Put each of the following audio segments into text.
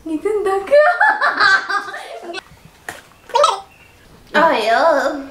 ഇതെന്താക്കുക അയ്യോ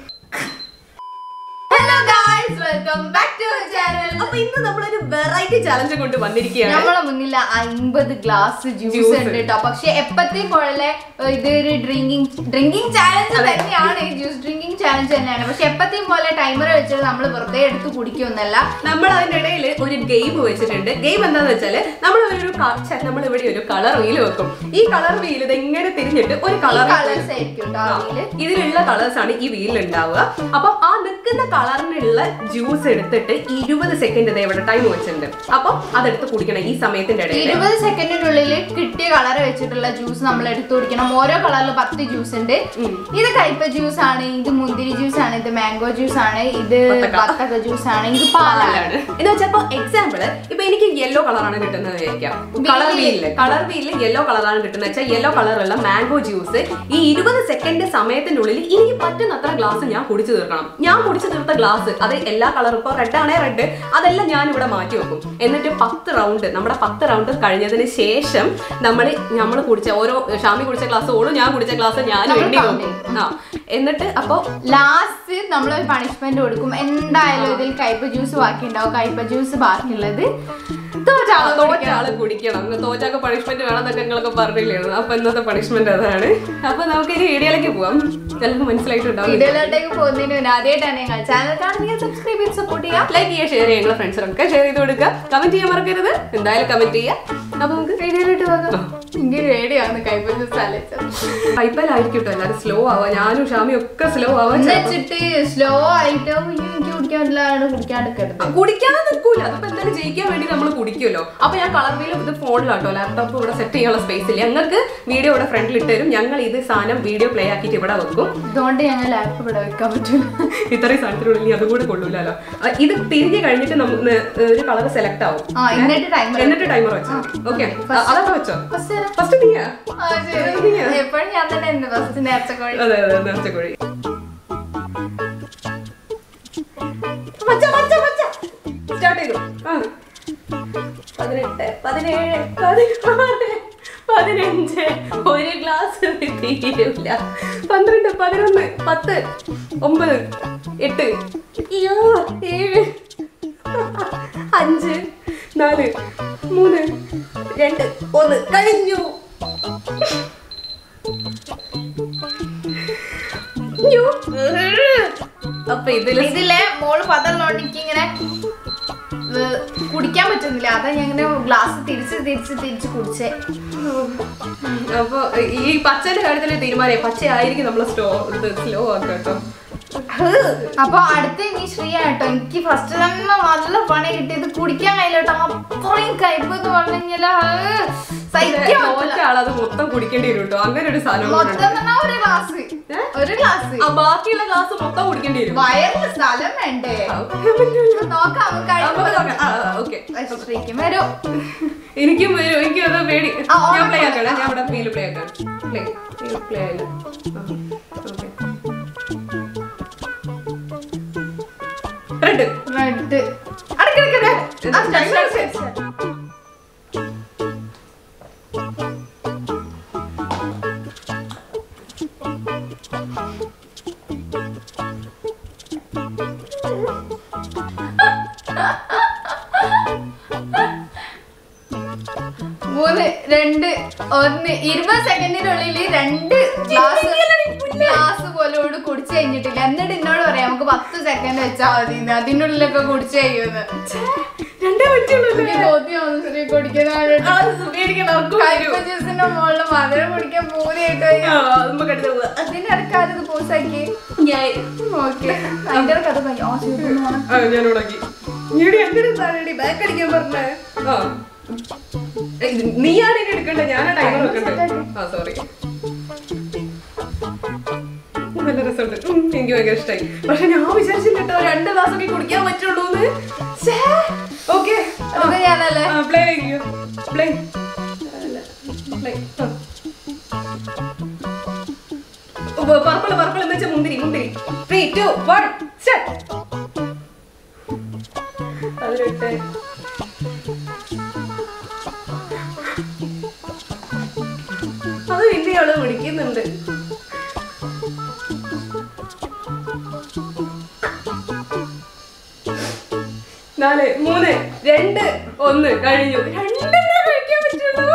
hello guys welcome back to channel അപ്പൊ ഇന്ന് നമ്മളൊരു വെറൈറ്റി ചലഞ്ച് കൊണ്ട് വന്നിരിക്കുകയാണ് നമ്മളെ മുന്നിൽ അമ്പത് ഗ്ലാസ് ജ്യൂസ് Juice. ഉണ്ട് കേട്ടോ പക്ഷെ എപ്പത്തെയും പോലെ ഇതൊരു ഡ്രിങ്കിങ് ഡ്രിങ്കിങ് ചാലഞ്ച് തന്നെയാണ് ജ്യൂസ് ഡ്രിങ്കിങ് ചാലഞ്ച് തന്നെയാണ് പക്ഷെ എപ്പത്തെയും പോലെ ടൈമർ വെച്ചിട്ട് നമ്മൾ വെറുതെ എടുത്ത് കുടിക്കൊന്നല്ല നമ്മൾ അതിന്റെ ഇടയിൽ ഒരു ഗെയിം വെച്ചിട്ടുണ്ട് ഗെയിം എന്താന്ന് വെച്ചാല് നമ്മൾ ഒരു നമ്മൾ ഇവിടെ ഒരു കളർ വീല് വെക്കും ഈ കളർ വീല് ഇത് എങ്ങനെ തിരിഞ്ഞിട്ട് ഒരു കളർ കളേഴ്സ് ആയിരിക്കും കേട്ടോ അതില് ഇതിലുള്ള കളേഴ്സ് ആണ് ഈ വീലിൽ ഉണ്ടാവുക അപ്പം ആ നിൽക്കുന്ന കളറിനുള്ള ജ്യൂസ് എടുത്തിട്ട് ഇരുപത് സെക്കൻഡ് ഇതേ ഇവിടെ ടൈം വെച്ചിട്ടുണ്ട് അപ്പം അതെടുത്ത് കുടിക്കണം ഈ സമയത്തിന്റെ ഇടയിൽ ഇരുപത് സെക്കൻഡിനുള്ളിൽ കിട്ടിയ കളർ വെച്ചിട്ടുള്ള ജ്യൂസ് നമ്മൾ എടുത്തു കുടിക്കണം ഓരോ കളറിൽ പത്ത് ജ്യൂസ് ഉണ്ട് ഉം. ഇത് കയ്പ ജ്യൂസ് ആണ് ഇത് മുന്തിരി ജ്യൂസ് ആണ് ഇത് മാംഗോ ജ്യൂസ് ആണ് ഇത് വത്തക്ക. വത്തക്ക ജ്യൂസ് ആണ് ഇത് പാലാണ് പാലാണ് എന്ന് വെച്ചപ്പോ എക്സാമ്പിൾ ഇപ്പൊ എനിക്ക് യെല്ലോ കളറാണ് കിട്ടുന്നത് വിചാരിക്കാം കളർ വീലില് കളർ വീലില് യെല്ലോ കളറാണ് കിട്ടുന്നത് വെച്ചാൽ യെല്ലോ കളറുള്ള മാംഗോ ജ്യൂസ് ഈ ഇരുപത് സെക്കൻഡ് സമയത്തിനുള്ളിൽ എനിക്ക് പറ്റുന്നത്ര ഗ്ലാസ് ഞാൻ കുടിച്ചു തീർക്കണം ഞാൻ കുടിച്ചു തീർത്ത ഗ്ലാസ് അത് എല്ലാ കളറും ഇപ്പൊ റെഡ് ആണേ റെഡ് അതെല്ലാം ഞാൻ ഇവിടെ മാറ്റി വെക്കും എന്നിട്ട് പത്ത് റൗണ്ട് നമ്മുടെ പത്ത് റൗണ്ട് കഴിഞ്ഞതിന് ശേഷം നമ്മൾ നമ്മൾ കുടിച്ച ഓരോ ഷാമി കുടിച്ച ഗ്ലാസ് ഓളും ഞാൻ കുടിച്ച ഗ്ലാസ് ഞാൻ നമ്മൾ എണ്ണി count നോക്കും ആ എന്നിട്ട് അപ്പൊ ലാസ്റ്റ് നമ്മൾ പണിഷ്മെന്റ് കൊടുക്കും എന്തായാലും ഇതിൽ കയ്പ ജ്യൂസ് ബാക്കി ഉണ്ടാവും കയ്പ ജ്യൂസ് ബാക്കിയുള്ളത് തോറ്റ ആള് തോറ്റ കുടിക്കണം. ആള് കുടിക്കണം തോറ്റാക്ക് പണിഷ്മെന്റ് വേണമെന്നൊക്കെ നിങ്ങളൊക്കെ പറഞ്ഞില്ലായിരുന്നു അപ്പൊ ഇന്നത്തെ പണിഷ്മെന്റ് അതാണ് അപ്പൊ നമുക്ക് ഇനി വീഡിയോയിലേക്ക് പോവാം ചിലർക്ക് മനസ്സിലായിട്ടുണ്ടാവും വീഡിയോയിലോട്ടേക്ക് പോകുന്നതിന് മുന്നേ ആദ്യമായിട്ടാണ് ഞങ്ങൾ ചാനൽ കാണുന്നെങ്കിൽ സബ്സ്ക്രൈബ് ചെയ്ത് സപ്പോർട്ട് ചെയ്യാം ലൈക്ക് ചെയ്യുക ഷെയർ ചെയ്യുക ഫ്രണ്ട്സിനൊക്കെ ഷെയർ ചെയ്ത് കൊടുക്കുക കമന്റ് ചെയ്യാൻ മറക്കരുത് എന്തായാലും കമന്റ് ചെയ്യുക അപ്പൊ നമുക്ക് വീഡിയോയിലോട്ട് പോകാം എനിക്ക് പേടിയാണ് കയ്പ ജ്യൂസ് ആലോചിച്ചത് പൈപ്പലായിരിക്കും കേട്ടോ എല്ലാവരും സ്ലോ ആവാ ഞാനും ഷാമിയും ഒക്കെ സ്ലോ ആവാ എന്ന് വെച്ചിട്ട് സ്ലോ ആയിട്ട് അയ്യോ, എനിക്ക് കുടിക്കാൻ പറ്റില്ല കുടിക്കാണ്ടിരിക്കരുത് കുടിക്കാതെ നിൽക്കൂല അതിപ്പോ എന്തായാലും ജയിക്കാൻ വേണ്ടി നമ്മൾ കുടിക്കുമല്ലോ അപ്പൊ ഞാൻ കളർ വീലും ഇത് ഫോണിലാട്ടോ ലാപ്ടോപ്പ് ഇവിടെ സെറ്റ് ചെയ്യാനുള്ള സ്പേസ് ഇല്ല ഞങ്ങൾക്ക് വീഡിയോ ഇവിടെ ഫ്രണ്ടിൽ ഇട്ട് തരും ഞങ്ങൾ ഇത് സാധനം വീഡിയോ പ്ലേ ആക്കിയിട്ട് ഇവിടെ വെക്കും ഇതുകൊണ്ട് ഞങ്ങൾ ലാപ്പ് ഇവിടെ വെക്കാൻ പറ്റില്ല ഇത്രയും സാധനത്തിനുള്ളിൽ ഇനി അതുകൂടെ കൊള്ളൂലല്ലോ ആ, ഇത് തിരിഞ്ഞ് കഴിഞ്ഞിട്ട് നമുക്ക് ഒരു കളർ സെലക്ട് ആവും ആ എന്നിട്ട് ടൈമർ എന്നിട്ട് ടൈമർ വെച്ചോ ഓക്കെ അതൊക്കെ വെച്ചോ ഫസ്റ്റ് ഫസ്റ്റ് നീയാ എപ്പോഴും ഞാൻ തന്നെ ഉണ്ട് ഫസ്റ്റ് നേരത്തെ കോഴി അതെ അതെ നേർച്ചക്കോഴി മച്ച മച്ച മച്ച സ്റ്റാർട്ട് ചെയ്തു ആ പതിനെട്ട് പതിനേഴ് പതിനാറ് പതിനഞ്ച് ഒരു ഗ്ലാസ് തീരില്ല പന്ത്രണ്ട് പതിനൊന്ന് പത്ത് ഒമ്പത് എട്ട് അയ്യോ ഏഴ് അഞ്ച് നാല് മൂന്ന് രണ്ട് ഒന്ന് കഴിഞ്ഞു അയ്യോ. അപ്പൊ ഇതില് ഇതിലെ മോള് പതള്ളോണ്ട് എനിക്ക് ഇങ്ങനെ ഏർ, കുടിക്കാൻ പറ്റുന്നില്ല അതാ ഞാൻ ഇങ്ങനെ ഗ്ലാസ് തിരിച്ച് തിരിച്ച് തിരിച്ച് കുടിച്ചേ അപ്പൊ ഈ പച്ചന്റെ കാര്യത്തില് തീരുമാനം പച്ചയായിരിക്കും നമ്മള് സ്ലോ ഇത് സ്ലോ ആക്കുക കേട്ടോ അപ്പൊ അടുത്ത ഇനി ശ്രീ ആട്ടോ എനിക്ക് ഫസ്റ്റ് തന്നെ നല്ല പണി കിട്ടി ഇത് കുടിക്കാൻ കഴിയില്ല കേട്ടോ അത്രയും കയ്പ് എന്ന് പറഞ്ഞു കഴിഞ്ഞാല് ഏർ, സഹിക്കാൻ തോറ്റ പറ്റില്ല. ആളത് മൊത്തം കുടിക്കേണ്ടി വരും കേട്ടോ അങ്ങനെ ഒരു സാധനം മൊത്തം കൂടെ ഉണ്ട്. തന്നെ ഒരു ഗ്ലാസ് ഏ? ഒരു ഗ്ലാസ് ആ ബാക്കിയുള്ള ഗ്ലാസ് മൊത്തം കുടിക്കേണ്ടി വരും വയറിന് സ്ഥലം വേണ്ടേ ആ, പറ്റൂല. നോക്കാം നമുക്ക് നമുക്ക് കഴിയുമ്പോ നോക്കാം. ആ, ആ, okay. ശ്രീക്കും വരും എനിക്കും വരും എനിക്കും അത് പേടി ആ, ഞാൻ ഓണം പ്ലേ പോലെ. ആക്കണം ഞാൻ ഇവിടെ ഫീല് പ്ലേ ആക്കാം പ്ലേ പ്ലേ ആയില്ല റെഡ് റെഡ് അടക്കടക്കട മൂന്ന് രണ്ട് ഒന്ന് ഇരുപത് സെക്കൻഡിനുള്ളിൽ രണ്ട് ഗ്ലാസ് ഗ്ലാസ് പോലോട് കുടിച്ചു കഴിഞ്ഞിട്ടില്ല എന്നിട്ട് എന്നോട് പറയാം നമുക്ക് പത്ത് സെക്കൻഡ് വെച്ചാൽ മതി എന്ന്. അതിന്റെ ഉള്ളിലൊക്കെ കുടിച്ചു കഴിയുമെന്ന് രണ്ടേ പറ്റുള്ളൂ എനിക്ക് തോന്നിയാണ് ശ്രീ കുടിക്കുന്ന ആ, പേടിക്കണ്ട, ഉറക്കം വരും. കയ്പ ജ്യൂസിന്റെ മുകളിൽ മധുരം കുടിക്കാൻ പൂരിയായിട്ട് പോയി. ആ, നമുക്ക് അടുത്ത പോവാം. അതിന്റെ ഇടയ്ക്ക് ആരത് പോസാക്കി ഞാൻ ഓക്കെ അതിന്റെ ഇടയ്ക്ക് അത് കഴിഞ്ഞു. ആ, ശരി, ഒന്ന് വേണം. ആ, ഞാൻ ഉടക്കി നീടി എന്തിനു സാധനം ബാക്ക് അടിക്കാൻ പറഞ്ഞേ ആ ഏയ്, ഇത് നീയാണ് ഇനി എടുക്കണ്ടേ ഞാനാ ടൈമർ വെക്കണ്ടേ ആ സോറി നല്ല രസമുണ്ട് ഉം, എനിക്ക് ഭയങ്കര ഇഷ്ടമായി പക്ഷെ ഞാൻ വിചാരിച്ചില്ല കേട്ടോ രണ്ട് ഗ്ലാസ് ഒക്കെ കുടിക്കാൻ പറ്റുള്ളൂ ഓക്കെ അത് ഞാനല്ലേ പ്ലേ ചെയ്യൂ പ്ലേ പ്ലേ പർപ്പിൾ പർപ്പിൾ എന്ന് വെച്ചാൽ മുന്തിരി മുന്തിരി ത്രീ ടു വൺ സ്റ്റാർട്ട് പതിനെട്ട് അവള് വിളിക്കുന്നുണ്ട് നാല് മൂന്ന് രണ്ട് ഒന്ന് കഴിഞ്ഞു രണ്ടെണ്ണേ കഴിക്കാൻ പറ്റുള്ളൂ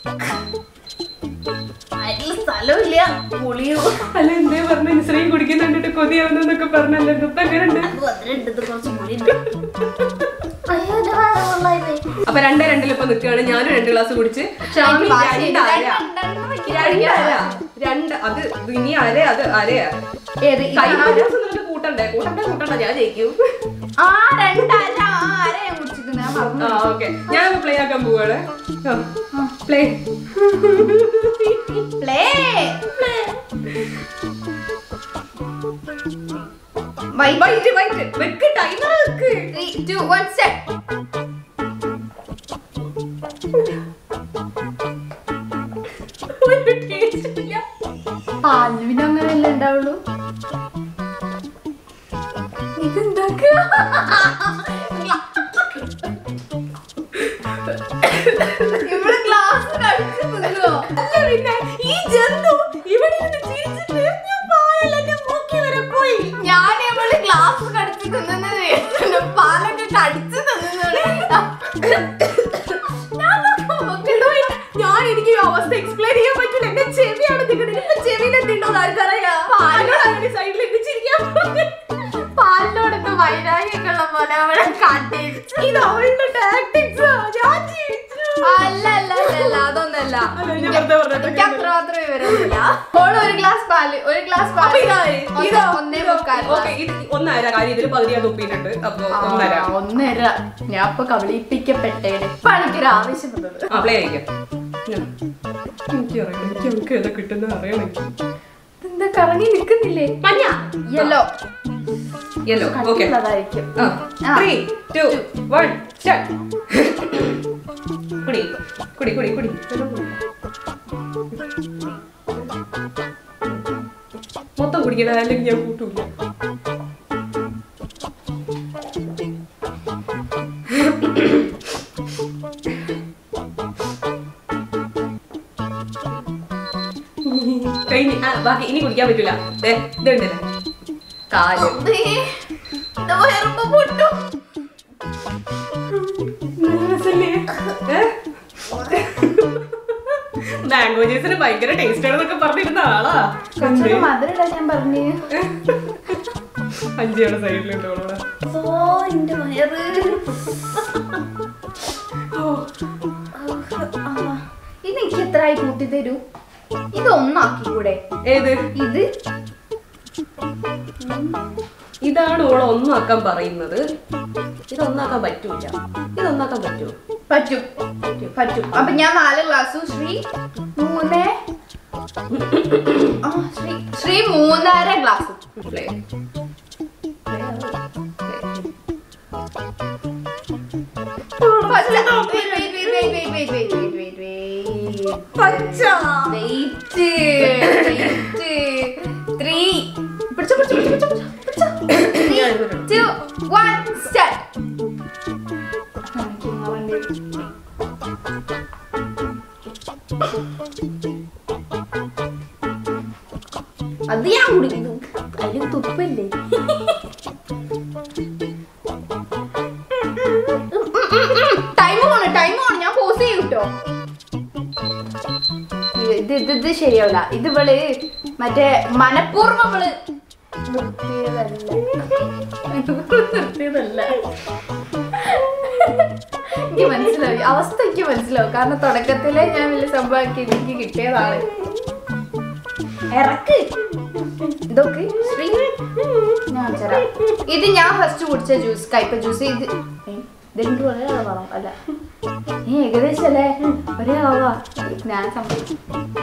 അതിൽ സ്ഥലമില്ല പുളിയോ അല്ല എന്തേ പറഞ്ഞു ഇസ്രയും കുടിക്കുന്നുണ്ടിട്ട് കൊതിയാവുന്നൊക്കെ പറഞ്ഞല്ലോ ഇപ്പൊ എങ്ങനെയുണ്ട് അത് അതിലെടുത്ത് കുറച്ച് പുളിയുണ്ട് അയ്യോ എന്റെ വയറ് കൊള്ളായിരുന്നേ. അപ്പൊ രണ്ടേ രണ്ടിൽ ഇപ്പൊ നിൽക്കുകയാണ് ഞാനും രണ്ട് ഗ്ലാസ് കുടിച്ച് ഷാമി എനിക്ക് വാശി ഉണ്ട്. രണ്ടര രണ്ടെണ്ണം വെച്ച് രണ്ടര രണ്ട് അത് ഇനി അര അത് അരയാ ഏത് കൈ ഇതാ? നിനക്ക് കൂട്ടണ്ടേ കൂട്ടണ്ടേ കൂട്ടണ്ട ഞാൻ ജയിക്കും ആ രണ്ടര ആ അര ഞാൻ കുടിച്ചിരിക്കുന്നത് ഞാൻ മറന്നു ആ ഓക്കെ ഞാൻ പ്ലേ ആക്കാൻ പോവാണ് പ്ലേ പ്ലേ വൈ വൈറ്റ് വൈറ്റ് വെക്ക് ടൈമർ വെക്ക് ത്രീ ടു വൺ സെറ്റ് ഒരു taste ഇല്ല. പാലുവിന് അങ്ങനെയല്ലേ ഉണ്ടാവുള്ളൂ ഇതെന്താക്കുക ഇവിടെ ഗ്ലാസ് കഴിച്ചു തിന്നോ അല്ല പിന്നെ ഈ ജന്തു ഇവിടെ ഇരുന്ന് ചിരിച്ചിട്ട് ഞാൻ പാലെല്ലാം മൂക്കി വരെ പോയി ഞാൻ ഇവിടെ ഗ്ലാസ് കടിച്ച് തിന്നുന്നത് പാലൊക്കെ കടിച്ച് തിന്നുന്നത് ഞാൻ എനിക്ക് ഈ അവസ്ഥ എക്സ്പ്ലെയിൻ ചെയ്യാൻ പറ്റില്ല എന്റെ ചെവിയാണ് നിൽക്കുന്നത് ഇപ്പൊ ചെവിയിൽ എന്തുണ്ടോ ആർക്കറിയാം പാലോട് അങ്ങനെ സൈഡിൽ എത്തിച്ചിരിക്കാൻ പാലിനോടൊക്കെ വൈരാഗ്യമൊക്കെ ഉള്ള പോലെ അവിടെ കണ്ടിരിച്ചു ഇത് അവളുടെ ടാക്ടിക്സ് ഞാൻ ജീവിച്ചു അല്ല അല്ല അല്ല അല്ല അതൊന്നല്ല അല്ല, ഞാൻ വെറുതെ പറഞ്ഞതാ. എനിക്ക് അത്രമാത്രം വിവരമില്ല ഓള് ഒരു ഗ്ലാസ് പാല് ഒരു ഗ്ലാസ് അപ്പൊ പാല് ഇതായി. ഒന്ന് ഇതാ. ഒന്നേ മുക്കാൽ ഓക്കെ ഇത് ഒന്നര കാര്യം ഇതിൽ പകുതി ഞാൻ തുപ്പിയിട്ടുണ്ട് അപ്പൊ ഒന്നര ആ, ഒന്നര ഞാൻ ഇപ്പൊ കബളിപ്പിക്കപ്പെട്ടേന് ഇപ്പൊ എനിക്കൊരു ആവശ്യം വന്നത് ആ പ്ലേ ആയിരിക്കും എനിക്കറിയാം എനിക്ക് നമുക്ക് ഏതാ കിട്ടുന്നത് അറിയണം എന്താ കറങ്ങി നിക്കുന്നില്ലേ മഞ്ഞ യെല്ലോ യെല്ലോ ഓക്കെ കട്ടിയുള്ളതായിരിക്കും ആ. ത്രീ ടു വൺ സ്റ്റാർട്ട് കുടി കുടി കുടി കുടി മൊത്തം കുടിക്കണം അല്ലെങ്കിൽ ഞാൻ കൂട്ടൂല കഴിഞ്ഞ് ആ ബാക്കി ഇനി കുടിക്കാൻ പറ്റൂല ദേ, ഇതുണ്ടല്ലേ കാല് ദേ, ഇത് വയറുമ്പോ പൊട്ടും മാംഗോ ജ്യൂസിന് ഭയങ്കര ടേസ്റ്റ് ആണെന്നൊക്കെ പറഞ്ഞിരുന്ന ആളാ കുറച്ചുകൂടി മധുരം ഇടാൻ ഞാൻ പറഞ്ഞു അഞ്ചിയുടെ സൈഡിലുണ്ട് അവളോട് ഓ എന്റെ വയറ് ആ, ഇത് എനിക്ക് എത്രയായി കൂട്ടി തരൂ ഇത് ഒന്നാക്കിക്കൂടെ ഏത് ഇത് ഇതാണ് ഓളെ ഒന്നാക്കാൻ പറയുന്നത് ഇതൊന്നാക്കാൻ പറ്റൂല ഇതൊന്നാക്കാൻ പറ്റുമോ പറ്റും പറ്റും അപ്പൊ ഞാൻ നാല് ഗ്ലാസ്സും ശ്രീ മൂന്ന് ആ ശ്രീ ശ്രീ മൂന്നര ഗ്ലാസ്സും പ്ലേ പച്ച ത്രീ പിടിച്ചോ പിടിച്ചോ പിടിച്ചോ പിടിച്ചോ ത്രീ ടു വൺ സ്റ്റാർട്ട് അത് ഞാൻ കുടിക്കുന്നു അതിൽ തുപ്പല്ലേ ടൈം പോണ് ടൈം പോണ് ഞാൻ പോസ് ചെയ്യും കേട്ടോ ഇത് ഇത് ഇത് ശരിയാവില്ല ഇത് ഇവള് മറ്റേ മനഃപൂർവ്വം ഇവള് നിർത്തിയതല്ല നിർത്തിയതല്ല എനിക്ക് മനസ്സിലായി അവസ്ഥ എനിക്ക് മനസ്സിലാവും കാരണം തുടക്കത്തിലെ ഞാൻ വലിയ സംഭവമാക്കി എനിക്ക് കിട്ടിയതാണ് ഇറക്ക് ഇതൊക്കെ ശ്രീ ഞാൻ തരാം ഇത് ഞാൻ ഫസ്റ്റ് കുടിച്ച ജ്യൂസ് കയ്പ ജ്യൂസ് ഇത് ഏ, ഇതെനിക്ക് ഒരേ അളവാണോ അല്ല ഏ ഏകദേശം അല്ലേ ഒരേ അളവാ ഞാൻ സമ്മതിച്ചു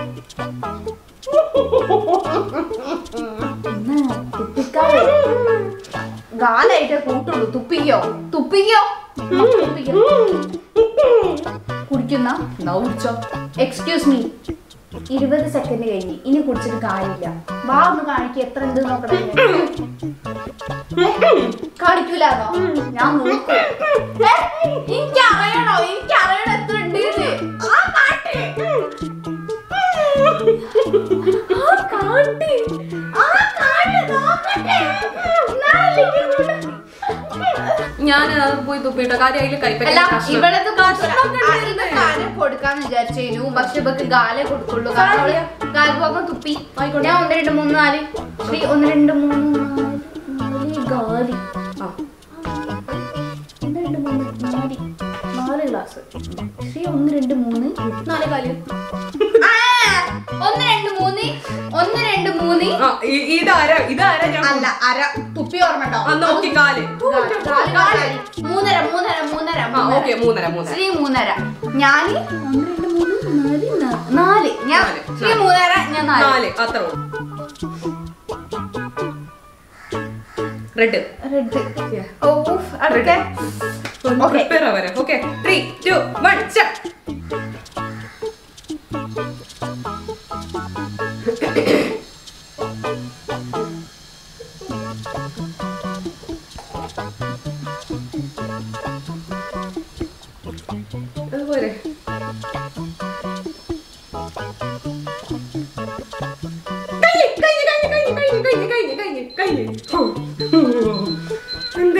ഒന്ന് തുപ്പിക്കാതെ ഗാലായിട്ട് കൂട്ടുള്ളൂ തുപ്പിക്കോ തുപ്പിക്കോ തുപ്പിക്കോ കുടിക്കുന്ന എന്നാ കുടിച്ചോ എക്സ്ക്യൂസ് മീ ഇരുപത് സെക്കൻഡ് കഴിഞ്ഞ് ഇനി കുടിച്ചിട്ട് കാര്യമില്ല വാ ഒന്ന് കാണിക്കുക എത്ര ഉണ്ട് നോക്കട്ടെ കാണിക്കൂലാന്നോ ഞാൻ നോക്കും ഏ, എനിക്ക് അറിയണോ എനിക്ക് അറിയണോ എത്ര ഉണ്ട് ആ കാട്ട് ആ കാട്ടി. ആ കാട്ടി നോക്കട്ടെ. നാല് ഇരുന്നൂറ്. ഞാൻ അത് പോയി തുപ്പിട്ടോ കാര്യം അതിൽ അല്ല കൈപ്പറ്റ ഇവിടത്തെ കാര്യം കൊടുക്കാന്ന് വിചാരിച്ചു പക്ഷെ ഇവക്ക് ഗാലെ കൊടുക്കുള്ളൂ കാരണം അവള് ഗാൽഭാഗം തുപ്പി ഞാൻ ഒന്ന് രണ്ട് മൂന്ന് നാല് ശ്രീ ഒന്ന് രണ്ട് മൂന്ന് നാല് നാല് ഗാലി ഒന്ന് രണ്ട് മൂന്ന് നാല് നാല് ഗ്ലാസ് ശ്രീ ഒന്ന് രണ്ട് മൂന്ന് നാല് കാല് ആ, ഒന്ന് രണ്ട് മൂന്ന് ഒന്ന് രണ്ട് മൂന്ന് ഇതാരാ ഇതാരാ ഞാൻ അല്ല അര തുപ്പി ഓർമ്മ കേട്ടോ ആ, നോക്കി കാല് കാല്, കാല്. മൂന്നര മൂന്നര മൂന്നര ആ മൂന്നര ഓക്കെ മൂന്നര മൂന്നര ശ്രീ മൂന്നര ഞാന് ഒന്ന് രണ്ട് മൂന്ന് നാല് നാ- നാല് ഞാൻ നാല്, ശ്രീ നാല്. മൂന്നര ഞാൻ നാല് നാല് അത്ര റെഡ് റെഡ് ഓ അടുക്കെ Okay. പ്രിപ്പയർ ആവാരെ okay three two one start അതുപോലെ കഴിഞ്ഞ്, കഴിഞ്ഞ്, കഴിഞ്ഞ്, കഴിഞ്ഞ്, കഴിഞ്ഞ്, കഴിഞ്ഞ്, കഴിഞ്ഞ്, കഴിഞ്ഞ്, കഴിഞ്ഞ്. ഹോ. എന്തേ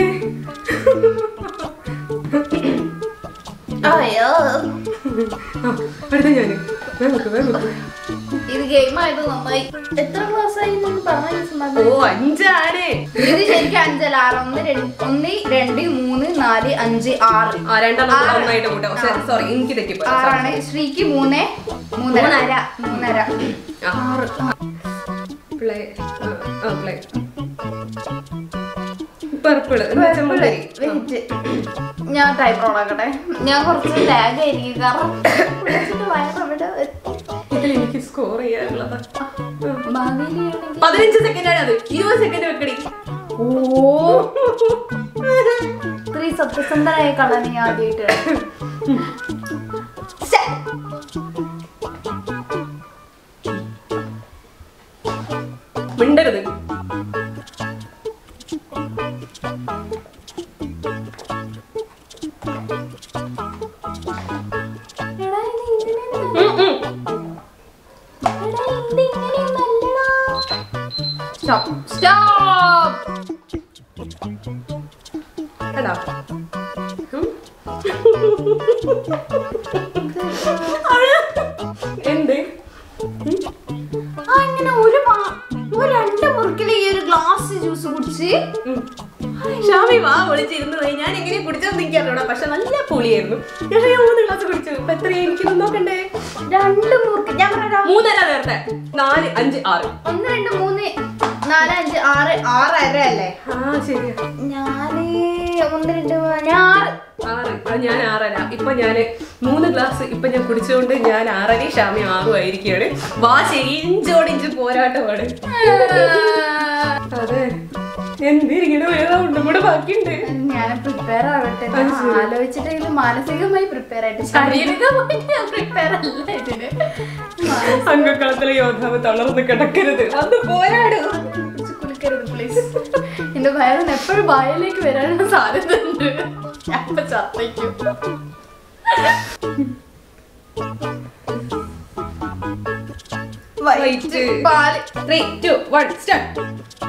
അയ്യോ ആ, അടുത്ത ഞാന് വേഗം വെക്ക്, വേഗം വെക്ക്. ഇത് ഗെയിം ആയത് നന്നായി എത്ര ക്ലാസ് ആയി എന്ന് പറഞ്ഞ ഓ അഞ്ചാണ് ഇത് ശരിക്കും അഞ്ചല്ല ആറ് ഒന്ന് രണ്ട് ഒന്ന് രണ്ട് മൂന്ന് നാല് അഞ്ച് ആറ് ആ രണ്ടെണ്ണം കൂടെ ആറ്. ഒന്നായിട്ട് കൂട്ടാം സോറി എനിക്ക് തെറ്റിപ്പോയി ആറാണ് ശ്രീക്ക് മൂന്ന് മൂന്നര മൂന്നര ആ. ആറ് പ്ലേ ആ പ്ലേ പർപ്പിള് ചെമ്മന്തി വെയിറ്റ് ഞാൻ ടൈപ്പ് ഓണാക്കട്ടെ ഞാൻ കുറച്ച് ലാഗ് ആയിരിക്കും കാരണം കുളിച്ചിട്ട് വയറവിടെ എത്തി. ഇതിൽ എനിക്ക് സ്കോർ ചെയ്യാനുള്ളതാ ഭാവിയിലാണെങ്കിൽ പതിനഞ്ച് സെക്കൻഡ് ആണ് അത് ഇരുപത് സെക്കൻഡ് വെക്കടി ഓ ഇത്രയും സത്യസന്ധനായ കളർ ഞാൻ ആദ്യമായിട്ട് മിണ്ടരുത് ഉം, ഉം. സ്റ്റോപ്പ് സ്റ്റോപ്പ് എടാ ഉം. എന്ത് ആ ഇങ്ങനെ ഒരു മാ- ഒരു രണ്ട് മുറുക്കിൽ ഈ ഒരു ഗ്ലാസ് ജ്യൂസ് കുടിച്ച് ഉം. ഷാമി വാ ഒളിച്ചിരുന്നു പോയി ഞാൻ എങ്ങനെ കുടിച്ചെന്ന് എനിക്കറിയണം പക്ഷെ നല്ല പുളിയായിരുന്നു ഞാൻ ഞാൻ മൂന്ന് ഗ്ലാസ് കുടിച്ചു ഇപ്പൊ എത്രയാ എനിക്ക് നോക്കണ്ടേ രണ്ട് മുറുക്ക് ഞാൻ പറഞ്ഞ മൂന്നര നേരത്തെ നാല് അഞ്ച് ആറ് ഒന്ന് രണ്ട് മൂന്ന് നാല് അഞ്ച് ആറ് ആറര അല്ലേ ആ ശരിയാ ഞാന് ഒന്ന് രണ്ട് മൂന്ന് ഞാൻ ആറ് ആറ് ആ ഞാൻ ആറര ഇപ്പൊ ഞാന് മൂന്ന് ഗ്ലാസ് ഇപ്പൊ ഞാൻ കുടിച്ചുകൊണ്ട് ഞാൻ ആറര ഷാമി ആറും ആയിരിക്കുകയാണ് വാശി ഇഞ്ചോടിഞ്ച് പോരാട്ടമാണ് അതെ എന്തിരിക്കണ വേറെ ഒന്നും കൂടെ ബാക്കിയുണ്ട് ഞാൻ പ്രിപ്പയർ ആവട്ടെ ഞാൻ അത് ശരി. ആലോചിച്ചിട്ടെങ്കിലും മാനസികമായി പ്രിപ്പയർ ആയിട്ട് ശാരീരികമായി ഞാൻ പ്രിപ്പയർ അല്ല ഇതിന് അംഗക്കളത്തിലെ യോദ്ധാവ് തളർന്ന് കിടക്കരുത് അത് പോരാടും പിടിച്ച് കുലുക്കരുത് പ്ലീസ് എന്റെ വയറിന് എപ്പോഴും വായയിലേക്ക് വരാനുള്ള സാധ്യത ഉണ്ട് ഞാൻ ഇപ്പൊ ചത്തയ്ക്കും വൈറ്റ് പാല് ത്രീ ടു വൺ സ്റ്റാർട്ട്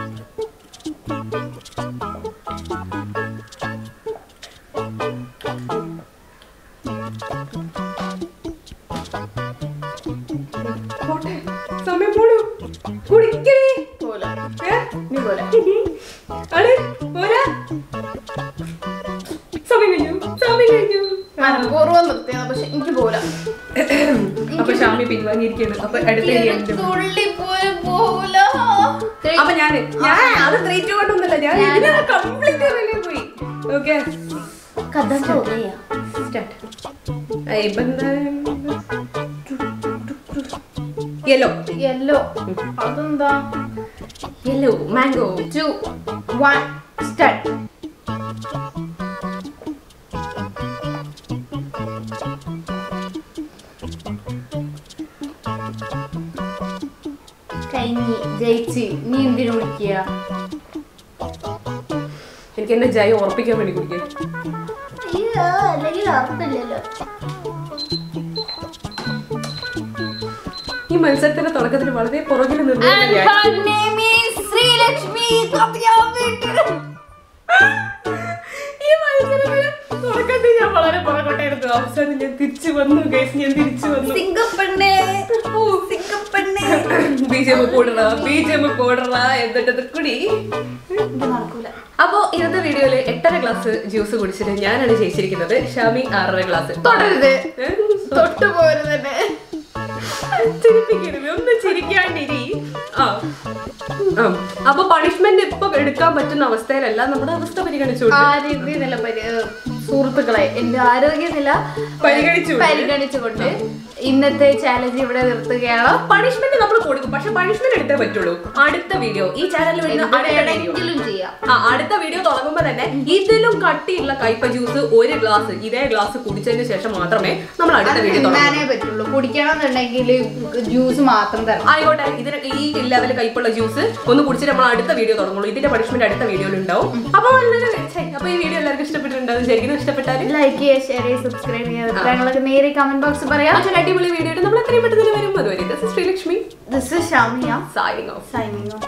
പോട്ടെ സമയം പോണു കുടിക്കണേ പോലെ ഏ? നീ പോലെ ആണ് പോരാ സമയം കഴിഞ്ഞു സമയം കഴിഞ്ഞു മനഃപൂർവ്വം നിർത്തിയത് പക്ഷെ എനിക്ക് പോലെ അപ്പൊ ഷാമി പിൻവാങ്ങിയിരിക്കുന്നു അപ്പൊ അടുത്ത എന്റെ തുള്ളി പോലും പോല അപ്പൊ ഞാൻ ഞാൻ അത് ത്രീ ടു കൊണ്ടൊന്നുമല്ല ഞാൻ ഇതിനെ കംപ്ലീറ്റ് റിലേ പോയി ഓക്കെ കഥ ചോദ്യ സ്റ്റാർട്ട് യെല്ലോ യെല്ലോ അതെന്താ yellow mango two one start കഴിഞ്ഞി ജയിച്ച് നീ എന്തിനു വിളിക്കുക എനിക്ക് എന്റെ ജയ ഉറപ്പിക്കാൻ വേണ്ടി കുടിക്കാൻ അയ്യോ അല്ലെങ്കിൽ ഉറപ്പില്ലല്ലോ ഈ ഈ മത്സരത്തിന്റെ തുടക്കത്തിൽ വളരെ പുറകിൽ And നിന്നു her name is ശ്രീലക്ഷ്മി കപ്യാവിട്ട്. ഈ മത്സരത്തിന് തുടക്കത്തിൽ ഞാൻ വളരെ പുറകോട്ടായിരുന്നു അവസാനം ഞാൻ തിരിച്ചു വന്നു ഗൈസ് ഞാൻ തിരിച്ചു വന്നു സിംഗപ്പെണ്ണേ ഓ സിംഗപ്പെണ്ണേ ബി ജെ എം പോടറ ബി ജെ എം പോടറ എന്നിട്ടത് കുടി ഇത് നടക്കൂല അപ്പോ ഇന്നത്തെ വീഡിയോയില് എട്ടര ഗ്ലാസ് ജ്യൂസ് കുടിച്ചിട്ട് ഞാനാണ് ജയിച്ചിരിക്കുന്നത് ഷാമി ആറര ഗ്ലാസ് തൊടരുത് തൊട്ടു പോരുത് തന്നെ ചിരിപ്പിക്കരുത് ഒന്ന് ചിരിക്കാണ്ടിരി ആ ആ. അപ്പൊ പണിഷ്മെന്റ് ഇപ്പൊ എടുക്കാൻ പറ്റുന്ന അവസ്ഥയിലല്ല നമ്മുടെ അവസ്ഥ പരിഗണിച്ചു ആരോഗ്യനില പരി സുഹൃത്തുക്കളെ എന്റെ ആരോഗ്യനില പരിഗണിച്ചുകൊണ്ട്. പരിഗണിച്ചുകൊണ്ട് ഇന്നത്തെ ചാലഞ്ച് ഇവിടെ നിർത്തുകയാണ് പണിഷ്മെന്റ് നമ്മൾ കൊടുക്കും പക്ഷെ പണിഷ്മെന്റ് എടുത്തേ പറ്റുള്ളൂ അടുത്ത വീഡിയോ ഈ ചാനലിൽ വരുന്ന അടുത്ത വീഡിയോ വേണമെങ്കിലും ചെയ്യാം ആ അടുത്ത വീഡിയോ തുടങ്ങുമ്പോ തന്നെ ഇതിലും കട്ടിയുള്ള കയ്പ ജ്യൂസ് ഒരു ഗ്ലാസ് ഇതേ ഗ്ലാസ് കുടിച്ചതിന് ശേഷം മാത്രമേ നമ്മൾ അടുത്ത വീഡിയോ തുടങ്ങൂ തിന്നാനേ പറ്റുള്ളൂ കുടിക്കണം എന്നുണ്ടെങ്കിൽ ജ്യൂസ് മാത്രം തരണം ആയിക്കോട്ടെ ഇതിന് ഈ ലെവൽ കയ്പുള്ള ജ്യൂസ് ഒന്ന് കുടിച്ചിട്ട് നമ്മൾ അടുത്ത വീഡിയോ തുടങ്ങുള്ളൂ ഇതിന്റെ പണിഷ്മെന്റ് അടുത്ത വീഡിയോയിൽ ഉണ്ടാവും അപ്പൊ നല്ലൊരു ഛെ, അപ്പൊ ഈ വീഡിയോ എല്ലാവർക്കും ഇഷ്ടപ്പെട്ടിട്ടുണ്ടാവും ശരിക്കും ഇഷ്ടപ്പെട്ടാൽ ലൈക്ക് ചെയ്യുക ഷെയർ ചെയ്യുക സബ്സ്ക്രൈബ് ചെയ്യുക അഭിപ്രായങ്ങളൊക്കെ നേരെ കമന്റ് ബോക്സിൽ പറയാം മറ്റൊരു അടിപൊളി വീഡിയോ നമ്മൾ എത്രയും പെട്ടെന്ന് വരും അതുവരെ Sreelakshmi this is Shamiya signing off signing